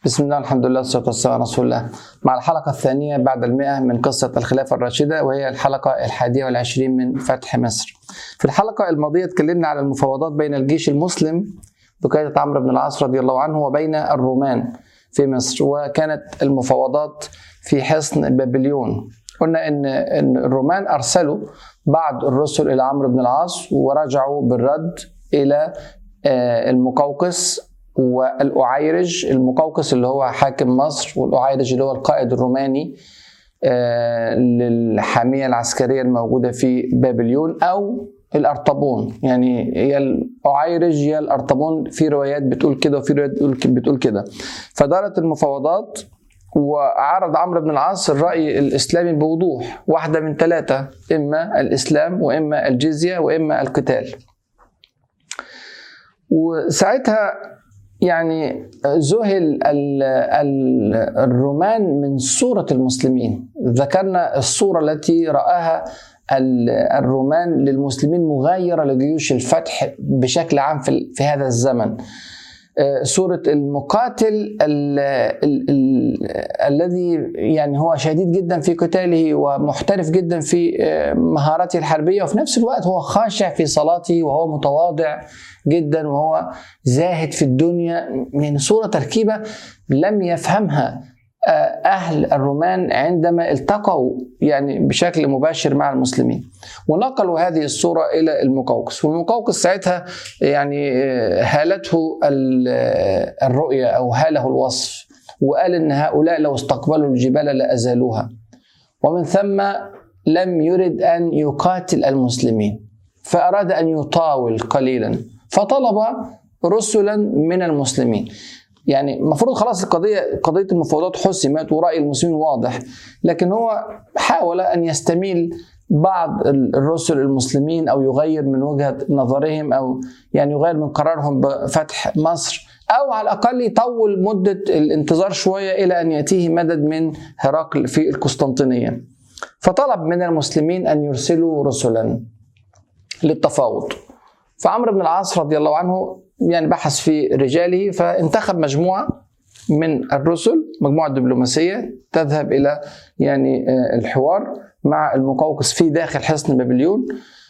بسم الله الحمد لله والصلاة والسلام على رسول الله مع الحلقة الثانية بعد المئة من قصة الخلافة الراشدة وهي الحلقة الحادية والعشرين من فتح مصر في الحلقة الماضية اتكلمنا على المفاوضات بين الجيش المسلم بقيادة عمرو بن العاص رضي الله عنه وبين الرومان في مصر وكانت المفاوضات في حصن بابليون قلنا ان ان الرومان ارسلوا بعض الرسل الى عمرو بن العاص ورجعوا بالرد الى المقوقس والاعيرج المقوقس اللي هو حاكم مصر والاعيرج اللي هو القائد الروماني للحاميه العسكريه الموجوده في بابليون او الارطبون يعني هي الاعيرج هي الارطبون في روايات بتقول كده وفي روايات بتقول كده فدارت المفاوضات وعرض عمرو بن العاص الرأي الإسلامي بوضوح واحدة من ثلاثة إما الإسلام وإما الجزية وإما القتال وساعتها يعني ذهل الرومان من صورة المسلمين ذكرنا الصورة التي رآها الرومان للمسلمين مغايرة لجيوش الفتح بشكل عام في هذا الزمن صورة المقاتل ال ال ال الذي يعني هو شديد جدا في قتاله ومحترف جدا في مهاراته الحربية وفي نفس الوقت هو خاشع في صلاته وهو متواضع جدا وهو زاهد في الدنيا يعني صورة تركيبة لم يفهمها أهل الرومان عندما التقوا يعني بشكل مباشر مع المسلمين ونقلوا هذه الصورة إلى المقوقس والمقوقس ساعتها يعني هالته الرؤية أو هاله الوصف وقال إن هؤلاء لو استقبلوا الجبال لأزالوها ومن ثم لم يرد أن يقاتل المسلمين فأراد أن يطاول قليلا فطلب رسلا من المسلمين يعني المفروض خلاص القضيه قضيه المفاوضات حسمت وراي المسلمين واضح لكن هو حاول ان يستميل بعض الرسل المسلمين او يغير من وجهه نظرهم او يعني يغير من قرارهم بفتح مصر او على الاقل يطول مده الانتظار شويه الى ان ياتيه مدد من هرقل في القسطنطينيه فطلب من المسلمين ان يرسلوا رسلا للتفاوض فعمرو بن العاص رضي الله عنه يعني بحث في رجاله فانتخب مجموعه من الرسل مجموعه دبلوماسيه تذهب الى يعني الحوار مع المقوقس في داخل حصن بابليون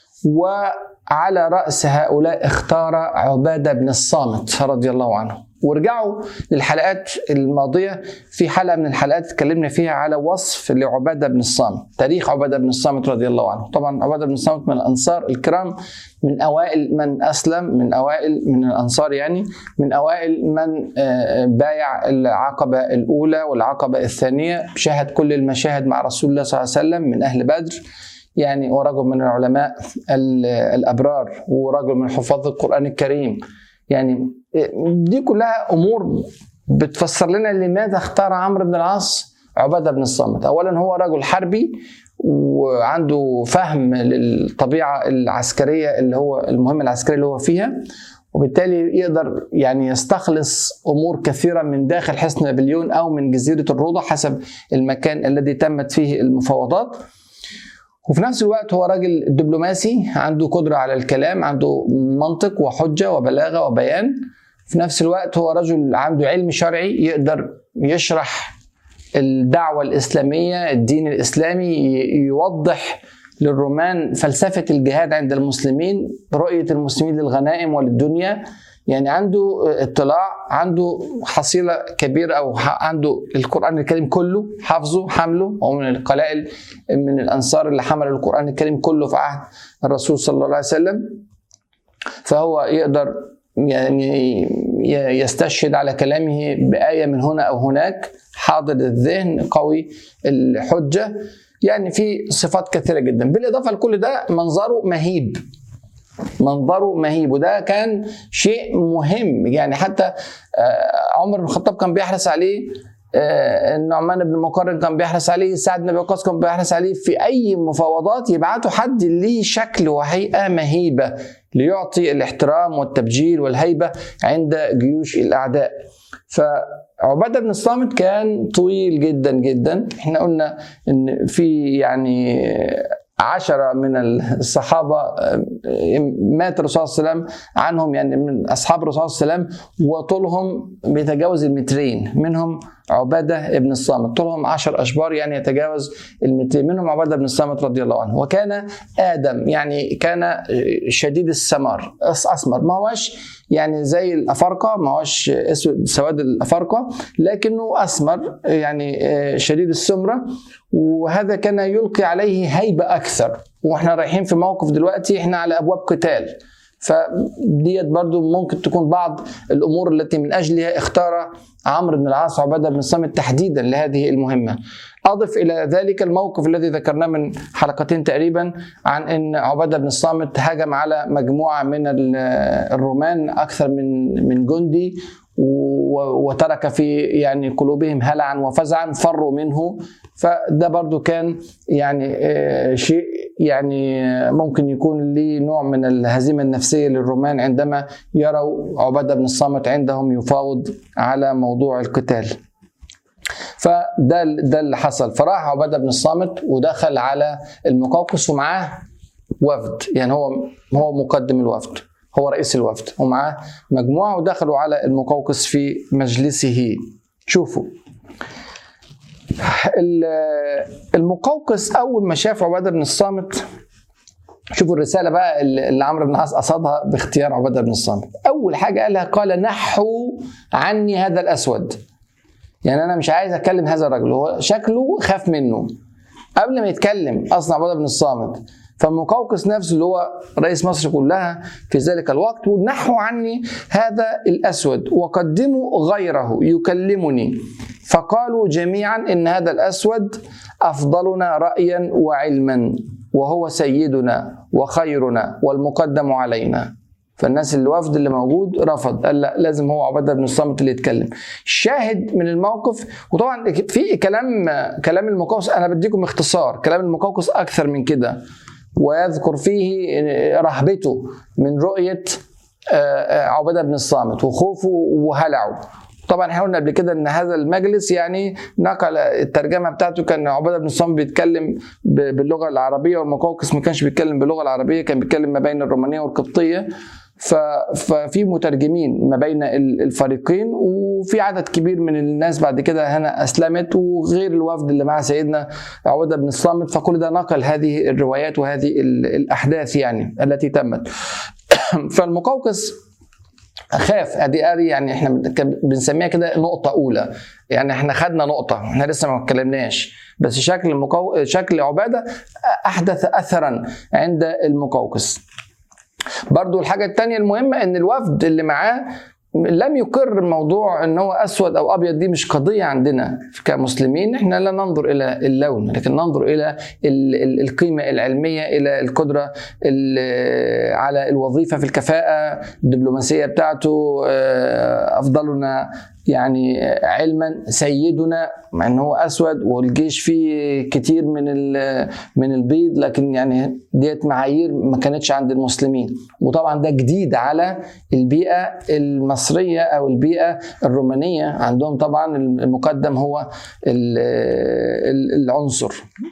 وعلى راس هؤلاء اختار عباده بن الصامت رضي الله عنه ورجعوا للحلقات الماضيه في حلقه من الحلقات اتكلمنا فيها على وصف لعباده بن الصامت تاريخ عباده بن الصامت رضي الله عنه طبعا عباده بن الصامت من الانصار الكرام من اوائل من اسلم من اوائل من الانصار يعني من اوائل من بايع العقبه الاولى والعقبه الثانيه شاهد كل المشاهد مع رسول الله صلى الله عليه وسلم من اهل بدر يعني ورجل من العلماء الابرار ورجل من حفاظ القران الكريم يعني دي كلها امور بتفسر لنا لماذا اختار عمرو بن العاص عباده بن الصامت اولا هو رجل حربي وعنده فهم للطبيعه العسكريه اللي هو المهمه العسكريه اللي هو فيها وبالتالي يقدر يعني يستخلص امور كثيره من داخل حصن نابليون او من جزيره الروضه حسب المكان الذي تمت فيه المفاوضات وفي نفس الوقت هو راجل دبلوماسي عنده قدرة على الكلام عنده منطق وحجة وبلاغة وبيان في نفس الوقت هو رجل عنده علم شرعي يقدر يشرح الدعوة الإسلامية الدين الإسلامي يوضح للرومان فلسفة الجهاد عند المسلمين رؤية المسلمين للغنائم وللدنيا يعني عنده اطلاع عنده حصيله كبيره او عنده القران الكريم كله حافظه حمله هو من القلائل من الانصار اللي حملوا القران الكريم كله في عهد الرسول صلى الله عليه وسلم فهو يقدر يعني يستشهد على كلامه بآية من هنا أو هناك حاضر الذهن قوي الحجة يعني في صفات كثيرة جدا بالإضافة لكل ده منظره مهيب منظره مهيب وده كان شيء مهم يعني حتى عمر بن الخطاب كان بيحرص عليه النعمان بن مقرن كان بيحرص عليه سعد بن وقاص كان بيحرص عليه في اي مفاوضات يبعتوا حد ليه شكل وهيئه مهيبه ليعطي الاحترام والتبجيل والهيبه عند جيوش الاعداء فعباده بن الصامت كان طويل جدا جدا احنا قلنا ان في يعني عشرة من الصحابة مات الرسول صلى الله عليه وسلم عنهم يعني من أصحاب الرسول صلى الله عليه وسلم وطولهم بيتجاوز المترين منهم عبادة ابن الصامت طولهم عشر أشبار يعني يتجاوز المترين منهم عبادة بن الصامت رضي الله عنه وكان آدم يعني كان شديد السمار أسمر ما هوش يعني زي الأفارقة ما هوش اسود سواد الأفارقة لكنه أسمر يعني شديد السمرة وهذا كان يلقي عليه هيبة أكثر واحنا رايحين في موقف دلوقتي احنا على أبواب قتال فديت برضو ممكن تكون بعض الامور التي من اجلها اختار عمرو بن العاص وعباده بن الصامت تحديدا لهذه المهمه. اضف الى ذلك الموقف الذي ذكرناه من حلقتين تقريبا عن ان عباده بن الصامت هاجم على مجموعه من الرومان اكثر من من جندي وترك في يعني قلوبهم هلعا وفزعا فروا منه فده برضو كان يعني شيء يعني ممكن يكون ليه نوع من الهزيمة النفسية للرومان عندما يروا عبادة بن الصامت عندهم يفاوض على موضوع القتال فده ده اللي حصل فراح عبادة بن الصامت ودخل على المقوقس ومعاه وفد يعني هو هو مقدم الوفد هو رئيس الوفد ومعاه مجموعة ودخلوا على المقوقس في مجلسه شوفوا المقوقس اول ما شاف عباده بن الصامت شوفوا الرساله بقى اللي عمرو بن العاص قصدها باختيار عباده بن الصامت اول حاجه قالها قال نحوا عني هذا الاسود يعني انا مش عايز اكلم هذا الرجل هو شكله خاف منه قبل ما يتكلم اصلا عباده بن الصامت فمقوقس نفسه اللي هو رئيس مصر كلها في ذلك الوقت ونحوا عني هذا الاسود وقدموا غيره يكلمني فقالوا جميعا ان هذا الاسود افضلنا رايا وعلما وهو سيدنا وخيرنا والمقدم علينا فالناس اللي الوفد اللي موجود رفض قال لا لازم هو عباده بن الصامت اللي يتكلم شاهد من الموقف وطبعا في كلام كلام المقوقس انا بديكم اختصار كلام المقوقس اكثر من كده ويذكر فيه رهبته من رؤيه عباده بن الصامت وخوفه وهلعه طبعا احنا قلنا قبل كده ان هذا المجلس يعني نقل الترجمه بتاعته كان عباده بن الصامت بيتكلم باللغه العربيه والمقوقس ما كانش بيتكلم باللغه العربيه كان بيتكلم ما بين الرومانيه والقبطيه ففي مترجمين ما بين الفريقين وفي عدد كبير من الناس بعد كده هنا اسلمت وغير الوفد اللي مع سيدنا عبده بن الصامت فكل ده نقل هذه الروايات وهذه الاحداث يعني التي تمت فالمقوقس خاف ادي ادي يعني احنا بنسميها كده نقطه اولى يعني احنا خدنا نقطه احنا لسه ما اتكلمناش بس شكل المقو... شكل عباده احدث اثرا عند المقوقس برضو الحاجة التانية المهمة ان الوفد اللي معاه لم يقر موضوع ان هو اسود او ابيض دي مش قضيه عندنا كمسلمين احنا لا ننظر الى اللون لكن ننظر الى القيمه العلميه الى القدره على الوظيفه في الكفاءه الدبلوماسيه بتاعته افضلنا يعني علما سيدنا مع ان هو اسود والجيش فيه كتير من من البيض لكن يعني ديت معايير ما كانتش عند المسلمين وطبعا ده جديد على البيئه المصريه او البيئه الرومانيه عندهم طبعا المقدم هو العنصر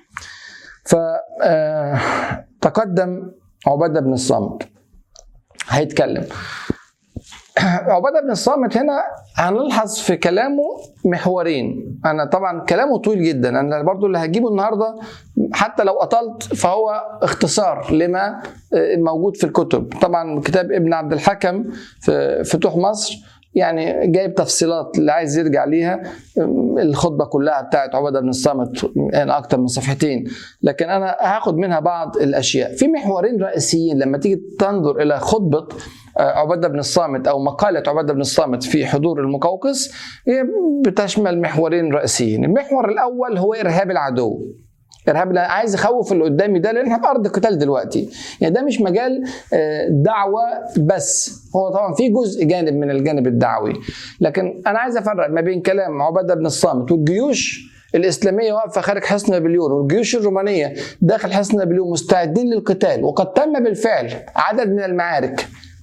فتقدم عباده بن الصامت هيتكلم عباده بن الصامت هنا هنلحظ في كلامه محورين انا طبعا كلامه طويل جدا انا برضو اللي هجيبه النهارده حتى لو اطلت فهو اختصار لما موجود في الكتب طبعا كتاب ابن عبد الحكم في فتوح مصر يعني جايب تفصيلات اللي عايز يرجع ليها الخطبة كلها بتاعت عبادة بن الصامت يعني أكتر من صفحتين لكن أنا هاخد منها بعض الأشياء في محورين رئيسيين لما تيجي تنظر إلى خطبة عبادة بن الصامت أو مقالة عبادة بن الصامت في حضور المقوقس هي بتشمل محورين رئيسيين المحور الأول هو إرهاب العدو ارهاب عايز يخوف اللي قدامي ده لان احنا في ارض قتال دلوقتي يعني ده مش مجال دعوه بس هو طبعا في جزء جانب من الجانب الدعوي لكن انا عايز افرق ما بين كلام عباده بن الصامت والجيوش الإسلامية واقفة خارج حصن نابليون والجيوش الرومانية داخل حصن نابليون مستعدين للقتال وقد تم بالفعل عدد من المعارك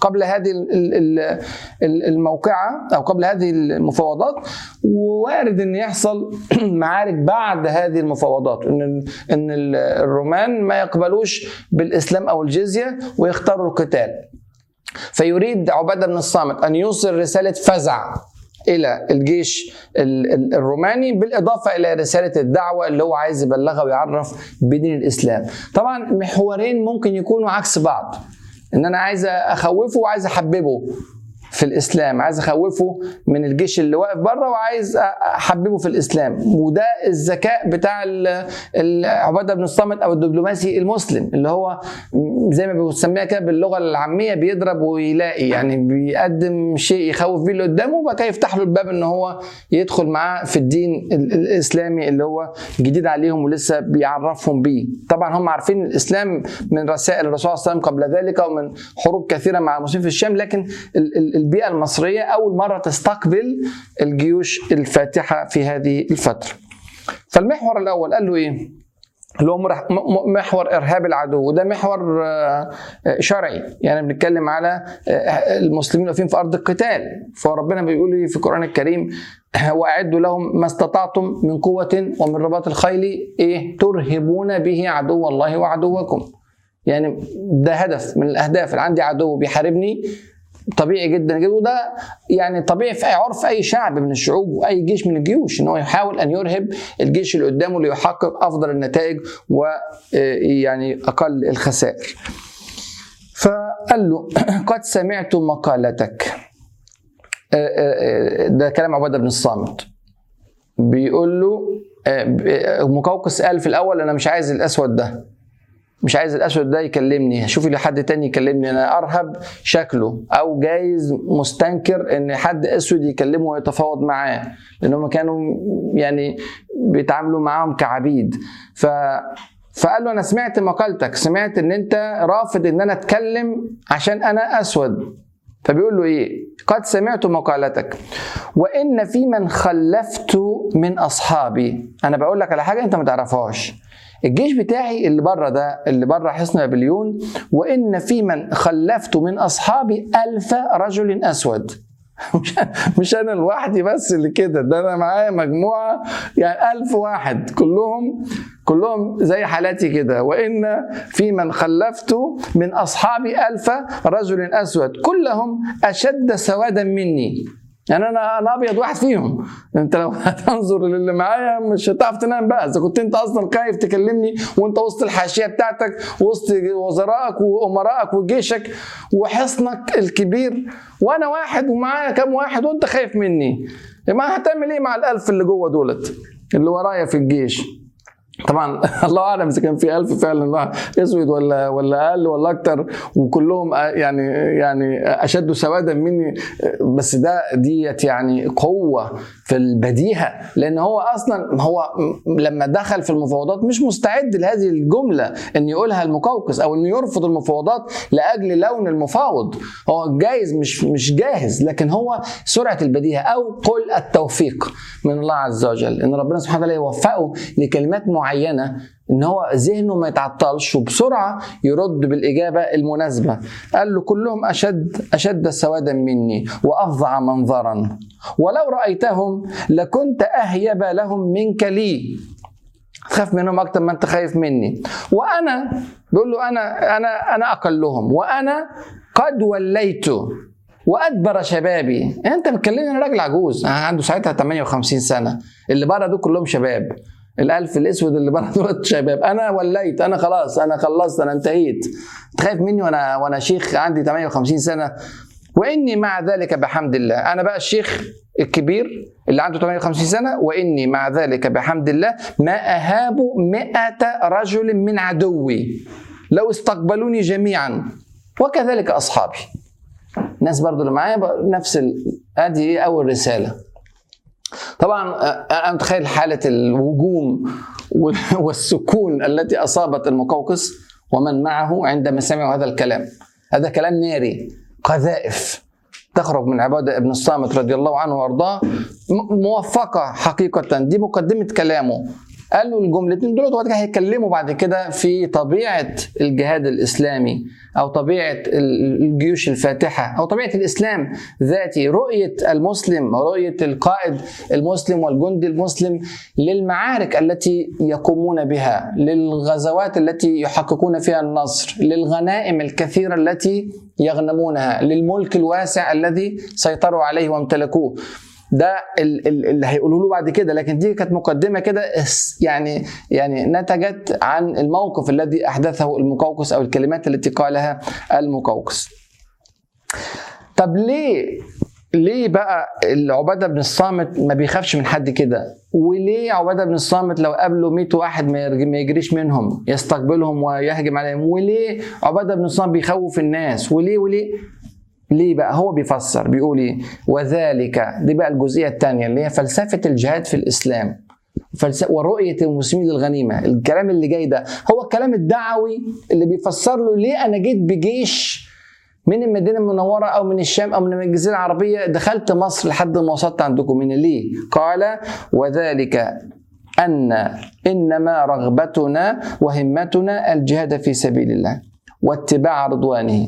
قبل هذه الموقعه او قبل هذه المفاوضات ووارد ان يحصل معارك بعد هذه المفاوضات ان ان الرومان ما يقبلوش بالاسلام او الجزيه ويختاروا القتال فيريد عباده بن الصامت ان يوصل رساله فزع الى الجيش الروماني بالاضافه الى رساله الدعوه اللي هو عايز يبلغها ويعرف بدين الاسلام. طبعا محورين ممكن يكونوا عكس بعض. ان انا عايز اخوفه وعايز احببه في الاسلام عايز اخوفه من الجيش اللي واقف بره وعايز احببه في الاسلام وده الذكاء بتاع عباده بن الصامت او الدبلوماسي المسلم اللي هو زي ما بنسميها كده باللغه العاميه بيضرب ويلاقي يعني بيقدم شيء يخوف بيه اللي قدامه وبعد كده يفتح له الباب ان هو يدخل معاه في الدين الاسلامي اللي هو جديد عليهم ولسه بيعرفهم بيه طبعا هم عارفين الاسلام من رسائل الرسول صلى الله عليه وسلم قبل ذلك ومن حروب كثيره مع المسلمين في الشام لكن البيئة المصرية أول مرة تستقبل الجيوش الفاتحة في هذه الفترة فالمحور الأول قال له إيه؟ اللي هو محور ارهاب العدو وده محور شرعي يعني بنتكلم على المسلمين واقفين في ارض القتال فربنا بيقول في القران الكريم واعدوا لهم ما استطعتم من قوه ومن رباط الخيل ايه ترهبون به عدو الله وعدوكم يعني ده هدف من الاهداف اللي عندي عدو بيحاربني طبيعي جدا جدا وده يعني طبيعي في عرف اي شعب من الشعوب واي جيش من الجيوش ان هو يحاول ان يرهب الجيش اللي قدامه ليحقق افضل النتائج ويعني اقل الخسائر. فقال له قد سمعت مقالتك ده كلام عباده بن الصامت بيقول له مقوقس قال في الاول انا مش عايز الاسود ده مش عايز الاسود ده يكلمني شوفي لي حد تاني يكلمني انا ارهب شكله او جايز مستنكر ان حد اسود يكلمه ويتفاوض معاه لان هم كانوا يعني بيتعاملوا معاهم كعبيد ف فقال له انا سمعت مقالتك سمعت ان انت رافض ان انا اتكلم عشان انا اسود فبيقول له ايه قد سمعت مقالتك وان في من خلفت من اصحابي انا بقول لك على حاجه انت ما تعرفهاش الجيش بتاعي اللي بره ده اللي بره حصن بابليون وان في من خلفت من اصحابي الف رجل اسود مش مش انا لوحدي بس اللي كده ده انا معايا مجموعه يعني ألف واحد كلهم كلهم زي حالاتي كده وان في من خلفت من اصحابي ألف رجل اسود كلهم اشد سوادا مني يعني انا انا ابيض واحد فيهم انت لو هتنظر للي معايا مش هتعرف تنام بقى اذا كنت انت اصلا خايف تكلمني وانت وسط الحاشيه بتاعتك وسط وزرائك وامرائك وجيشك وحصنك الكبير وانا واحد ومعايا كام واحد وانت خايف مني ما هتعمل ايه مع الالف اللي جوه دولت اللي ورايا في الجيش طبعا الله اعلم اذا كان في ألف فعلا اسود ولا ولا اقل ولا اكتر وكلهم يعني يعني اشد سوادا مني بس ده ديت يعني قوه في البديهه لان هو اصلا هو لما دخل في المفاوضات مش مستعد لهذه الجمله ان يقولها المقوقس او انه يرفض المفاوضات لاجل لون المفاوض هو جايز مش مش جاهز لكن هو سرعه البديهه او قل التوفيق من الله عز وجل ان ربنا سبحانه وتعالى يوفقه لكلمات معينه ان هو ذهنه ما يتعطلش وبسرعه يرد بالاجابه المناسبه قال له كلهم اشد اشد سوادا مني وافظع منظرا ولو رايتهم لكنت اهيب لهم منك لي تخاف منهم اكتر ما انت خايف مني وانا بيقول له انا انا انا اقلهم وانا قد وليت وادبر شبابي انت بتكلمني انا راجل عجوز عنده ساعتها 58 سنه اللي بره دول كلهم شباب الالف الاسود اللي بره دول شباب انا وليت انا خلاص انا خلصت انا انتهيت تخاف مني وانا وانا شيخ عندي 58 سنه واني مع ذلك بحمد الله انا بقى الشيخ الكبير اللي عنده 58 سنة وإني مع ذلك بحمد الله ما أهاب مئة رجل من عدوي لو استقبلوني جميعا وكذلك أصحابي الناس برضو اللي معايا نفس ال... ادي اول رساله طبعا انا متخيل حاله الوجوم والسكون التي اصابت المقوقس ومن معه عندما سمعوا هذا الكلام هذا كلام ناري قذائف تخرج من عبادة ابن الصامت رضي الله عنه وارضاه موفقة حقيقة دي مقدمة كلامه قال له الجملتين دول وبعد كده هيتكلموا بعد كده في طبيعه الجهاد الاسلامي او طبيعه الجيوش الفاتحه او طبيعه الاسلام ذاتي رؤيه المسلم رؤيه القائد المسلم والجندي المسلم للمعارك التي يقومون بها للغزوات التي يحققون فيها النصر للغنائم الكثيره التي يغنمونها للملك الواسع الذي سيطروا عليه وامتلكوه ده اللي هيقولوا له بعد كده لكن دي كانت مقدمه كده يعني يعني نتجت عن الموقف الذي احدثه المقوقس او الكلمات التي قالها المقوقس. طب ليه ليه بقى العباده بن الصامت ما بيخافش من حد كده؟ وليه عباده بن الصامت لو قابله 100 واحد ما يجريش منهم يستقبلهم ويهجم عليهم؟ وليه عباده بن الصامت بيخوف الناس؟ وليه وليه؟ ليه بقى هو بيفسر بيقول ايه وذلك دي بقى الجزئيه الثانيه اللي هي فلسفه الجهاد في الاسلام فلسفة ورؤية المسلمين للغنيمة الكلام اللي جاي ده هو الكلام الدعوي اللي بيفسر له ليه أنا جيت بجيش من المدينة المنورة أو من الشام أو من الجزيرة العربية دخلت مصر لحد ما وصلت عندكم من ليه قال وذلك أن إنما رغبتنا وهمتنا الجهاد في سبيل الله واتباع رضوانه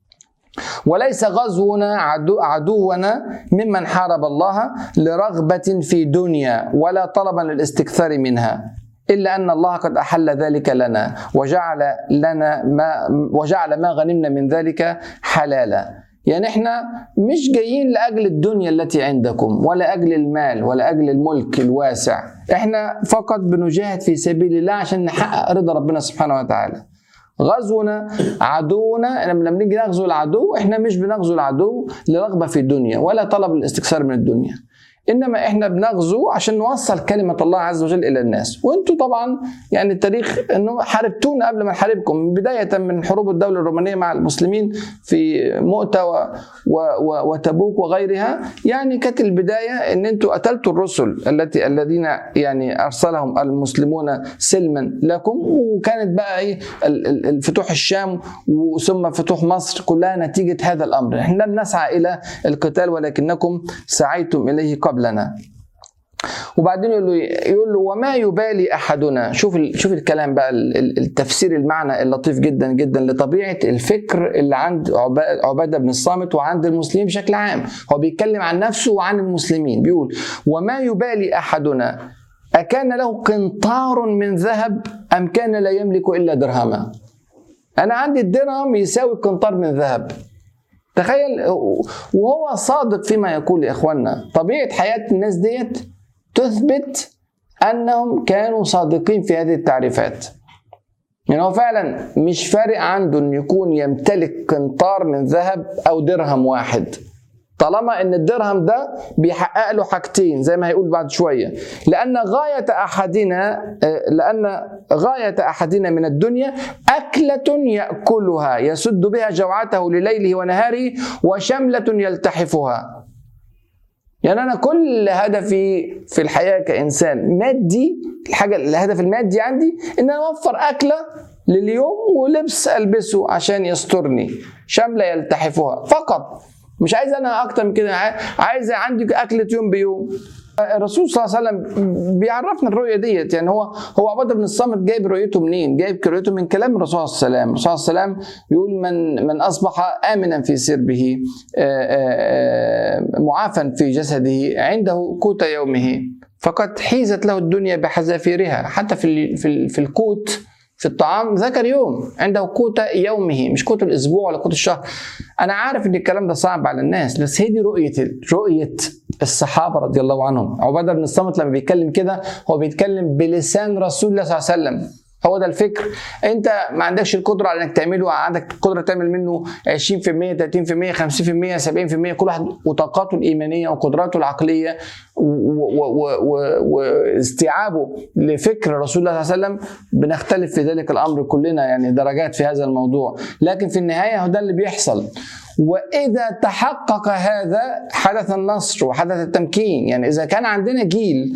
وليس غزونا عدو عدونا ممن حارب الله لرغبة في دنيا ولا طلبا للاستكثار منها إلا أن الله قد أحل ذلك لنا وجعل لنا ما وجعل ما غنمنا من ذلك حلالا يعني احنا مش جايين لاجل الدنيا التي عندكم ولا اجل المال ولا اجل الملك الواسع احنا فقط بنجاهد في سبيل الله عشان نحقق رضا ربنا سبحانه وتعالى غزونا عدونا لما بنيجي نغزو العدو احنا مش بنغزو العدو لرغبه في الدنيا ولا طلب الاستكثار من الدنيا انما احنا بنغزو عشان نوصل كلمه الله عز وجل الى الناس وانتم طبعا يعني التاريخ انه حاربتونا قبل ما نحاربكم بدايه من حروب الدوله الرومانيه مع المسلمين في مؤتة و... و... و... وتبوك وغيرها يعني كانت البدايه ان انتم قتلتوا الرسل التي الذين يعني ارسلهم المسلمون سلما لكم وكانت بقى ايه الفتوح الشام وثم فتوح مصر كلها نتيجه هذا الامر احنا لم نسعى الى القتال ولكنكم سعيتم اليه قبل لنا وبعدين يقول له يقول له وما يبالي احدنا شوف شوف الكلام بقى التفسير المعنى اللطيف جدا جدا لطبيعه الفكر اللي عند عباده بن الصامت وعند المسلمين بشكل عام هو بيتكلم عن نفسه وعن المسلمين بيقول وما يبالي احدنا أكان له قنطار من ذهب أم كان لا يملك إلا درهما أنا عندي الدرهم يساوي قنطار من ذهب تخيل وهو صادق فيما يقول يا اخوانا طبيعه حياه الناس ديت تثبت انهم كانوا صادقين في هذه التعريفات يعني هو فعلا مش فارق عنده ان يكون يمتلك قنطار من ذهب او درهم واحد طالما ان الدرهم ده بيحقق له حاجتين زي ما هيقول بعد شويه لان غايه احدنا لان غايه احدنا من الدنيا اكله ياكلها يسد بها جوعته لليله ونهاره وشمله يلتحفها يعني انا كل هدفي في الحياه كانسان مادي الحاجه الهدف المادي عندي ان انا اوفر اكله لليوم ولبس البسه عشان يسترني شمله يلتحفها فقط مش عايز انا اكتر من كده عايز عندي اكله يوم بيوم الرسول صلى الله عليه وسلم بيعرفنا الرؤيه ديت يعني هو هو عباده بن الصامت جايب رؤيته منين؟ جايب رؤيته من كلام الرسول صلى الله عليه وسلم، الرسول صلى الله عليه وسلم يقول من من اصبح امنا في سربه معافا في جسده عنده قوت يومه فقد حيزت له الدنيا بحذافيرها حتى في في في القوت في الطعام ذكر يوم عنده قوت يومه مش قوت الاسبوع ولا قوت الشهر انا عارف ان الكلام ده صعب على الناس بس هي دي رؤيه رؤيه الصحابه رضي الله عنهم عباده بن الصامت لما بيتكلم كده هو بيتكلم بلسان رسول الله صلى الله عليه وسلم هو ده الفكر انت ما عندكش القدره على انك تعمله عندك القدره تعمل منه 20% 30% 50% 70% كل واحد وطاقاته الايمانيه وقدراته العقليه واستيعابه لفكر رسول الله صلى الله عليه وسلم بنختلف في ذلك الامر كلنا يعني درجات في هذا الموضوع لكن في النهايه هو ده اللي بيحصل واذا تحقق هذا حدث النصر وحدث التمكين يعني اذا كان عندنا جيل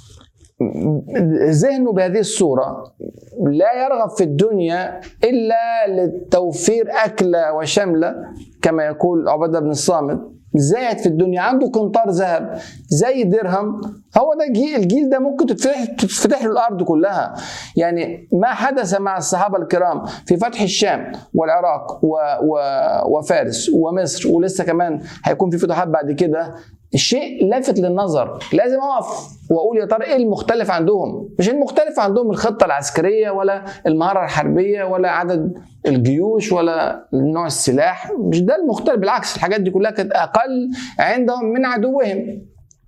ذهنه بهذه الصورة لا يرغب في الدنيا إلا لتوفير أكلة وشملة كما يقول عبادة بن الصامت زاهد في الدنيا عنده قنطار ذهب زي درهم هو ده الجيل الجيل ده ممكن تتفتح تتفتح له الارض كلها يعني ما حدث مع الصحابه الكرام في فتح الشام والعراق و و وفارس ومصر ولسه كمان هيكون في فتوحات بعد كده الشيء لافت للنظر لازم اقف واقول يا ترى ايه المختلف عندهم مش المختلف عندهم الخطه العسكريه ولا المهاره الحربيه ولا عدد الجيوش ولا نوع السلاح مش ده المختلف بالعكس الحاجات دي كلها كانت اقل عندهم من عدوهم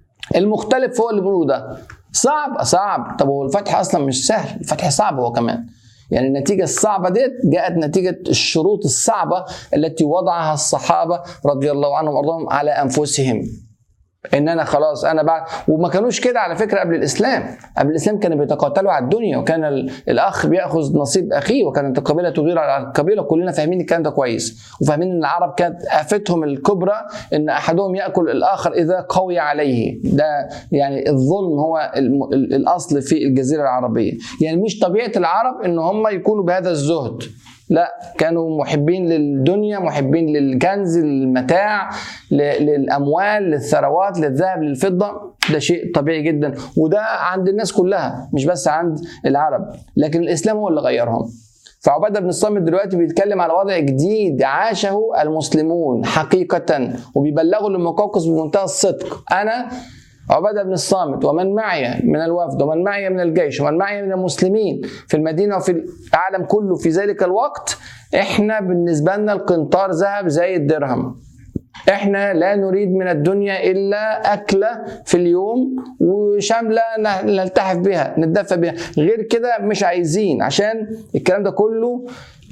المختلف هو اللي بيقولوا ده صعب صعب طب هو الفتح اصلا مش سهل الفتح صعب هو كمان يعني النتيجة الصعبة ديت جاءت نتيجة الشروط الصعبة التي وضعها الصحابة رضي الله عنهم وارضاهم على أنفسهم ان انا خلاص انا بعد وما كانوش كده على فكره قبل الاسلام قبل الاسلام كانوا بيتقاتلوا على الدنيا وكان ال- الاخ بياخذ نصيب اخيه وكانت القبيله تغير على القبيله كلنا فاهمين الكلام ده كويس وفاهمين ان العرب كانت افتهم الكبرى ان احدهم ياكل الاخر اذا قوي عليه ده يعني الظلم هو الم- ال- الاصل في الجزيره العربيه يعني مش طبيعه العرب ان هم يكونوا بهذا الزهد لا كانوا محبين للدنيا محبين للكنز للمتاع ل- للاموال للثروات للذهب للفضه ده شيء طبيعي جدا وده عند الناس كلها مش بس عند العرب لكن الاسلام هو اللي غيرهم فعباده بن الصامت دلوقتي بيتكلم على وضع جديد عاشه المسلمون حقيقه وبيبلغوا للمقوقس بمنتهى الصدق انا عبادة بن الصامت ومن معي من الوفد ومن معي من الجيش ومن معي من المسلمين في المدينة وفي العالم كله في ذلك الوقت احنا بالنسبة لنا القنطار ذهب زي الدرهم احنا لا نريد من الدنيا الا اكله في اليوم وشامله ن- نلتحف بها نتدفى بها غير كده مش عايزين عشان الكلام ده كله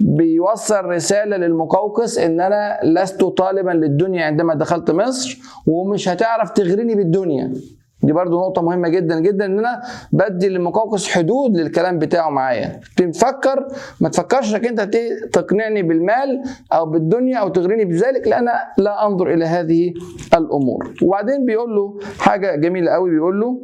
بيوصل رساله للمقوقس ان انا لست طالبا للدنيا عندما دخلت مصر ومش هتعرف تغريني بالدنيا دي برضو نقطة مهمة جدا جدا ان انا بدي للمقوقس حدود للكلام بتاعه معايا تفكر ما تفكرش انك انت ت- تقنعني بالمال او بالدنيا او تغريني بذلك لان أنا لا انظر الى هذه الامور وبعدين بيقول له حاجة جميلة قوي بيقول له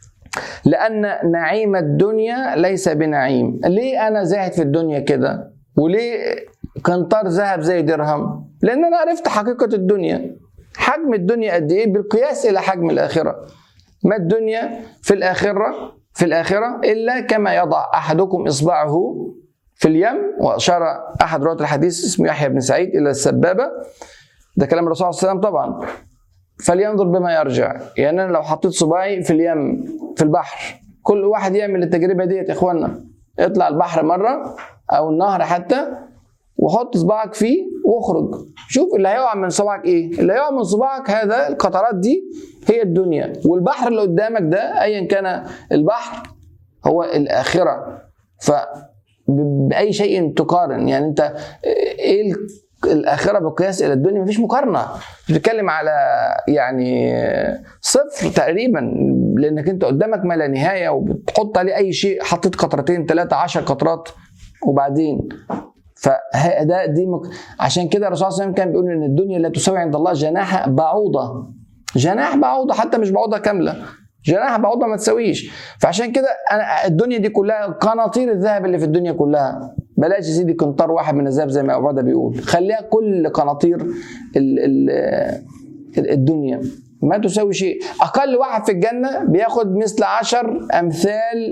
لأن نعيم الدنيا ليس بنعيم ليه أنا زاهد في الدنيا كده وليه قنطار ذهب زي درهم لأن أنا عرفت حقيقة الدنيا حجم الدنيا قد إيه بالقياس إلى حجم الآخرة ما الدنيا في الآخرة في الآخرة إلا كما يضع أحدكم إصبعه في اليم وأشار أحد رواة الحديث اسمه يحيى بن سعيد إلى السبابة ده كلام الرسول صلى الله عليه وسلم طبعا فلينظر بما يرجع يعني انا لو حطيت صباعي في اليم في البحر كل واحد يعمل التجربه ديت يا اخوانا اطلع البحر مره او النهر حتى وحط صباعك فيه واخرج شوف اللي هيقع من صباعك ايه اللي هيقع من صباعك هذا القطرات دي هي الدنيا والبحر اللي قدامك ده ايا كان البحر هو الاخره ف ب- باي شيء تقارن يعني انت ايه ال- الاخره بالقياس الى الدنيا مفيش مقارنه بتتكلم على يعني صفر تقريبا لانك انت قدامك ما لا نهايه وبتحط عليه اي شيء حطيت قطرتين ثلاثه عشر قطرات وبعدين فده دي مك... عشان كده الرسول صلى الله عليه وسلم كان بيقول ان الدنيا لا تساوي عند الله جناح بعوضه جناح بعوضه حتى مش بعوضه كامله جناح بعوضه ما تساويش فعشان كده انا الدنيا دي كلها قناطير الذهب اللي في الدنيا كلها بلاش يا سيدي قنطار واحد من الذهب زي ما عباده بيقول خليها كل قناطير ال ال ال- الدنيا ما تساوي شيء اقل واحد في الجنه بياخد مثل عشر امثال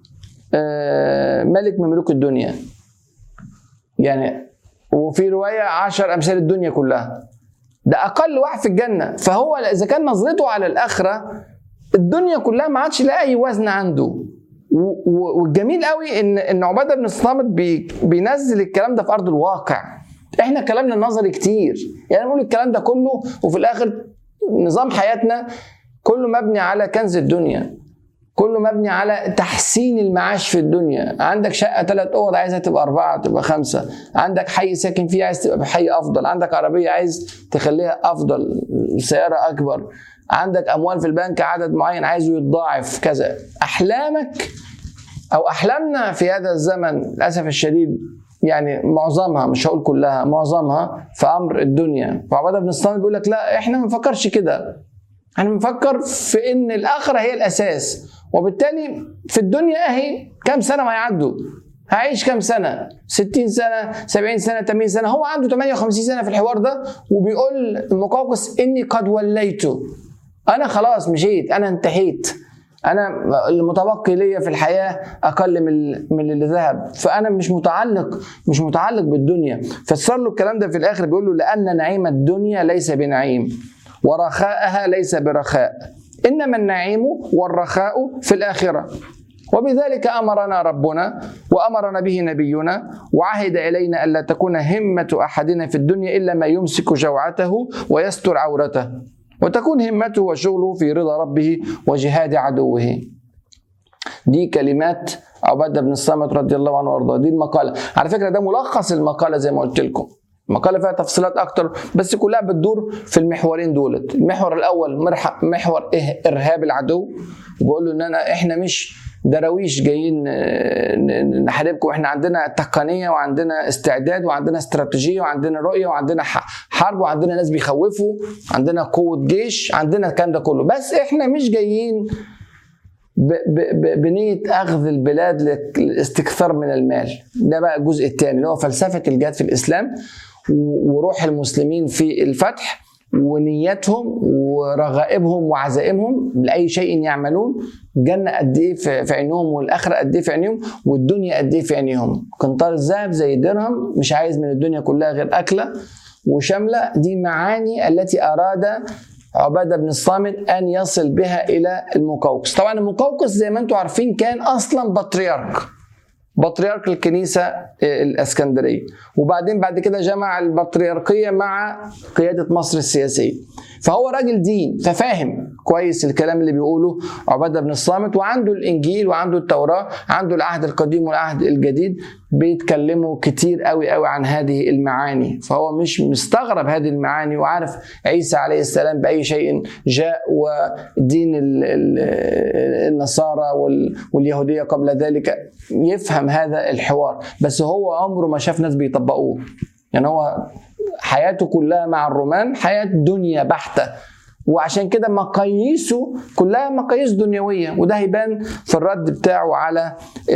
آه، ملك من ملوك الدنيا يعني وفي روايه عشر امثال الدنيا كلها ده اقل واحد في الجنه فهو اذا كان نظرته على الاخره الدنيا كلها ما عادش لها اي وزن عنده و- و- والجميل قوي ان ان عباده بن الصامت بي بينزل الكلام ده في ارض الواقع احنا كلامنا نظري كتير يعني نقول الكلام ده كله وفي الاخر نظام حياتنا كله مبني على كنز الدنيا كله مبني على تحسين المعاش في الدنيا عندك شقة ثلاث أوض عايزها تبقى أربعة تبقى خمسة عندك حي ساكن فيه عايز تبقى بحي أفضل عندك عربية عايز تخليها أفضل سيارة أكبر عندك أموال في البنك عدد معين عايزه يتضاعف كذا أحلامك أو أحلامنا في هذا الزمن للأسف الشديد يعني معظمها مش هقول كلها معظمها في أمر الدنيا فعبادة بن الصامت بيقول لك لا إحنا ما بنفكرش كده احنا بنفكر في ان الاخره هي الاساس وبالتالي في الدنيا اهي كام سنه ما يعدوا هعيش كام سنة 60 سنة 70 سنة 80 سنة هو عنده 58 سنة في الحوار ده وبيقول المقوقس إني قد وليت أنا خلاص مشيت أنا انتهيت انا المتبقي ليا في الحياه اقل من من اللي ذهب فانا مش متعلق مش متعلق بالدنيا فسر له الكلام ده في الاخر بيقول له لان نعيم الدنيا ليس بنعيم ورخاءها ليس برخاء انما النعيم والرخاء في الاخره وبذلك امرنا ربنا وامرنا به نبينا وعهد الينا الا تكون همه احدنا في الدنيا الا ما يمسك جوعته ويستر عورته وتكون همته وشغله في رضا ربه وجهاد عدوه دي كلمات عبادة بن الصامت رضي الله عنه وارضاه دي المقالة على فكرة ده ملخص المقالة زي ما قلت لكم المقالة فيها تفصيلات أكتر بس كلها بتدور في المحورين دولت المحور الأول محور إرهاب العدو وبقول له إن أنا إحنا مش دراويش جايين نحاربكم احنا عندنا تقنيه وعندنا استعداد وعندنا استراتيجيه وعندنا رؤيه وعندنا حرب وعندنا ناس بيخوفوا عندنا قوه جيش عندنا الكلام ده كله بس احنا مش جايين بنية أخذ البلاد للاستكثار من المال ده بقى الجزء الثاني اللي هو فلسفة الجهاد في الإسلام وروح المسلمين في الفتح ونيتهم ورغائبهم وعزائمهم لاي شيء يعملون جنه قد ايه في عينهم والاخره قد ايه في عينيهم والدنيا قد ايه في عينيهم قنطار الذهب زي درهم مش عايز من الدنيا كلها غير اكله وشامله دي معاني التي اراد عبادة بن الصامت أن يصل بها إلى المقوقس طبعا المقوقس زي ما أنتم عارفين كان أصلا بطريرك بطريرك الكنيسة الاسكندرية وبعدين بعد كده جمع البطريركية مع قيادة مصر السياسية فهو راجل دين ففاهم كويس الكلام اللي بيقوله عبادة بن الصامت وعنده الإنجيل وعنده التوراة عنده العهد القديم والعهد الجديد بيتكلموا كتير قوي قوي عن هذه المعاني فهو مش مستغرب هذه المعاني وعارف عيسى عليه السلام بأي شيء جاء ودين النصارى واليهودية قبل ذلك يفهم هذا الحوار بس هو عمره ما شاف ناس بيطبقوه يعني هو حياته كلها مع الرومان حياة دنيا بحتة وعشان كده مقاييسه كلها مقاييس دنيويه وده هيبان في الرد بتاعه على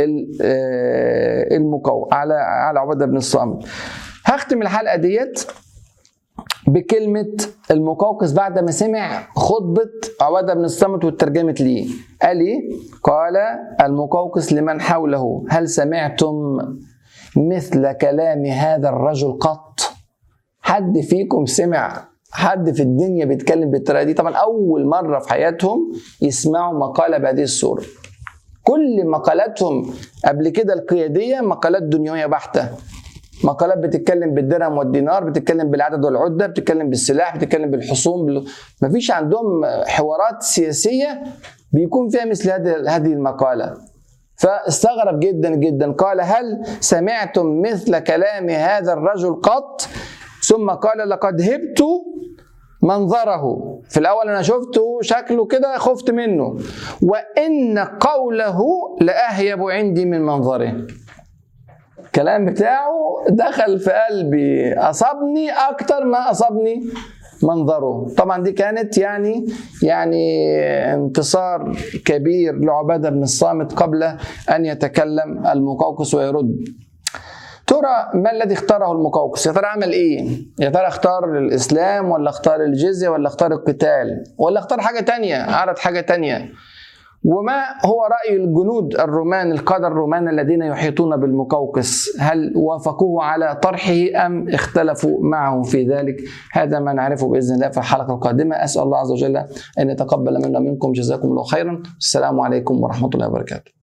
المقاومه على على عباده بن الصامت هختم الحلقه ديت بكلمة المقوقس بعد ما سمع خطبة عبادة بن الصامت واترجمت ليه قال ايه؟ قال المقوقس لمن حوله هل سمعتم مثل كلام هذا الرجل قط حد فيكم سمع حد في الدنيا بيتكلم بالطريقه دي طبعا اول مره في حياتهم يسمعوا مقاله بهذه الصوره كل مقالاتهم قبل كده القياديه مقالات دنيويه بحته مقالات بتتكلم بالدرهم والدينار بتتكلم بالعدد والعده بتتكلم بالسلاح بتتكلم بالحصون بال... مفيش عندهم حوارات سياسيه بيكون فيها مثل هذه هذه المقاله فاستغرب جدا جدا قال هل سمعتم مثل كلام هذا الرجل قط ثم قال لقد هبت منظره في الاول انا شفته شكله كده خفت منه وان قوله لاهيب عندي من منظره الكلام بتاعه دخل في قلبي اصابني اكتر ما اصابني منظره طبعا دي كانت يعني يعني انتصار كبير لعباده بن الصامت قبل ان يتكلم المقوقس ويرد ترى ما الذي اختاره المقوقس يا ترى عمل ايه يا ترى اختار الاسلام ولا اختار الجزيه ولا اختار القتال ولا اختار حاجه تانية عرض حاجه تانية وما هو رأي الجنود الرومان القادة الرومان الذين يحيطون بالمقوقس هل وافقوه على طرحه أم اختلفوا معه في ذلك هذا ما نعرفه بإذن الله في الحلقة القادمة أسأل الله عز وجل أن يتقبل منا منكم جزاكم الله خيرا السلام عليكم ورحمة الله وبركاته